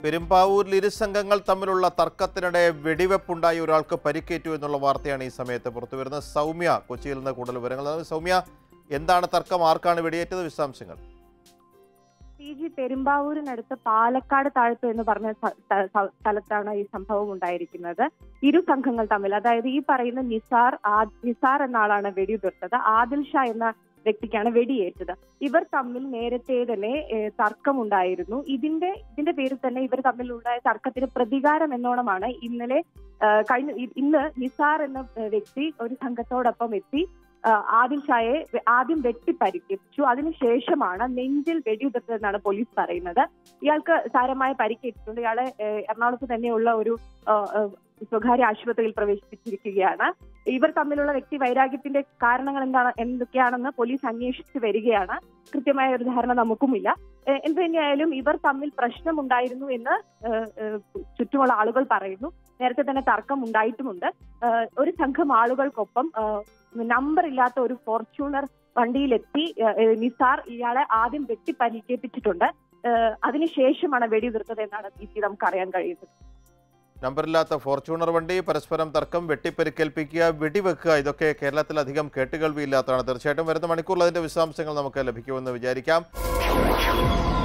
പെരുമ്പാവൂരിൽ ഇരു സംഘങ്ങൾ തമ്മിലുള്ള തർക്കത്തിനിടെ വെടിവെപ്പുണ്ടായി ഒരാൾക്ക് പരിക്കേറ്റു എന്നുള്ള വാർത്തയാണ് ഈ സമയത്ത് പുറത്തു വരുന്നത് സൗമ്യ കൊച്ചിയിൽ നിന്ന് കൂടുതൽ വിവരങ്ങൾ നൽകുന്നു. സൗമ്യ എന്താണ് തർക്കം ആർക്കാണ് വെടിയേറ്റത് വിശദാംശങ്ങൾ പി ജി പെരുമ്പാവൂരിനടുത്ത് പാലക്കാട് താഴ്ത്തു എന്ന് പറഞ്ഞ സ്ഥ- സ്ഥ- സ്ഥ- സ്ഥലത്താണ് ഈ സംഭവം ഉണ്ടായിരിക്കുന്നത് ഇരു സംഘങ്ങൾ തമ്മിൽ അതായത് ഈ പറയുന്ന നിസാർ ആ- നിസാർ എന്ന ആളാണ് വെടിയുതിർത്തത് ആദിൽ ഷാ എന്ന വ്യക്തിക്കാണ് വെടിയേറ്റത് ഇവർ തമ്മിൽ നേരത്തെ തന്നെ ഏഹ്, തർക്കമുണ്ടായിരുന്നു ഇതിന്റെ ഇതിന്റെ പേരിൽ തന്നെ ഇവർ തമ്മിലുണ്ടായ തർക്കത്തിന് പ്രതികാരം എന്നോണമാണ് ഇന്നലെ ഏഹ്, കഴിഞ്ഞ ഇ- ഇന്ന് നിസാർ എന്ന ഏഹ്, വ്യക്തി ഒരു സംഘത്തോടൊപ്പം എത്തി ആഹ് ആദിൽ ഷായെ വെ- ആദ്യം വെട്ടി പരിക്കേറ്റു അതിനുശേഷമാണ് നെഞ്ചിൽ വെടിയുതിർത്തതെന്നാണ് പോലീസ് പറയുന്നത് ഇയാൾക്ക് സാരമായ പരിക്കേറ്റിട്ടുണ്ട് ഇയാളെ ഏഹ്, എറണാകുളത്ത് തന്നെയുള്ള ഒരു ആഹ്, ആഹ്, സ്വകാര്യ ആശുപത്രിയിൽ പ്രവേശിപ്പിച്ചിരിക്കുകയാണ് ഇവർ തമ്മിലുള്ള വ്യക്തി വൈരാഗ്യത്തിന്റെ കാരണങ്ങൾ എന്താണ് എന്തൊക്കെയാണെന്ന് പോലീസ് അന്വേഷിച്ചു വരികയാണ് കൃത്യമായ ഒരു ധാരണ നമുക്കുമില്ല ഏഹ്, എന്ത് തന്നെയായാലും ഇവർ തമ്മിൽ പ്രശ്നമുണ്ടായിരുന്നു എന്ന് ഏഹ്, ഏഹ്, ചുറ്റുമുള്ള ആളുകൾ പറയുന്നു നേരത്തെ തന്നെ തർക്കം ഉണ്ടായിട്ടുമുണ്ട് ഏഹ്, ഒരു സംഘം ആളുകൾക്കൊപ്പം ഏഹ്, നമ്പർ ഇല്ലാത്ത ഒരു ഫോർച്യൂണർ വണ്ടിയിലെത്തി ഏഹ്, ഏഹ്, നിസാർ ഇയാളെ ആദ്യം വെട്ടി പരിക്കേൽപ്പിച്ചിട്ടുണ്ട് ഏഹ്, അതിനുശേഷമാണ് വെടിയുതിർത്തത് എന്നാണ് പി സി നമുക്ക് അറിയാൻ കഴിയുന്നത് നമ്പറില്ലാത്ത ഫോർച്യൂണർ വണ്ടി പരസ്പരം തർക്കം വെട്ടിപ്പരിക്കേൽപ്പിക്കുക വെടിവെക്കുക ഇതൊക്കെ കേരളത്തിൽ അധികം കേട്ടുകേൾവിയില്ലാത്തതാണ് തീർച്ചയായിട്ടും വരുന്ന മണിക്കൂറിൽ അതിന്റെ വിശദാംശങ്ങൾ നമുക്ക് ലഭിക്കുമെന്ന് വിചാരിക്കാം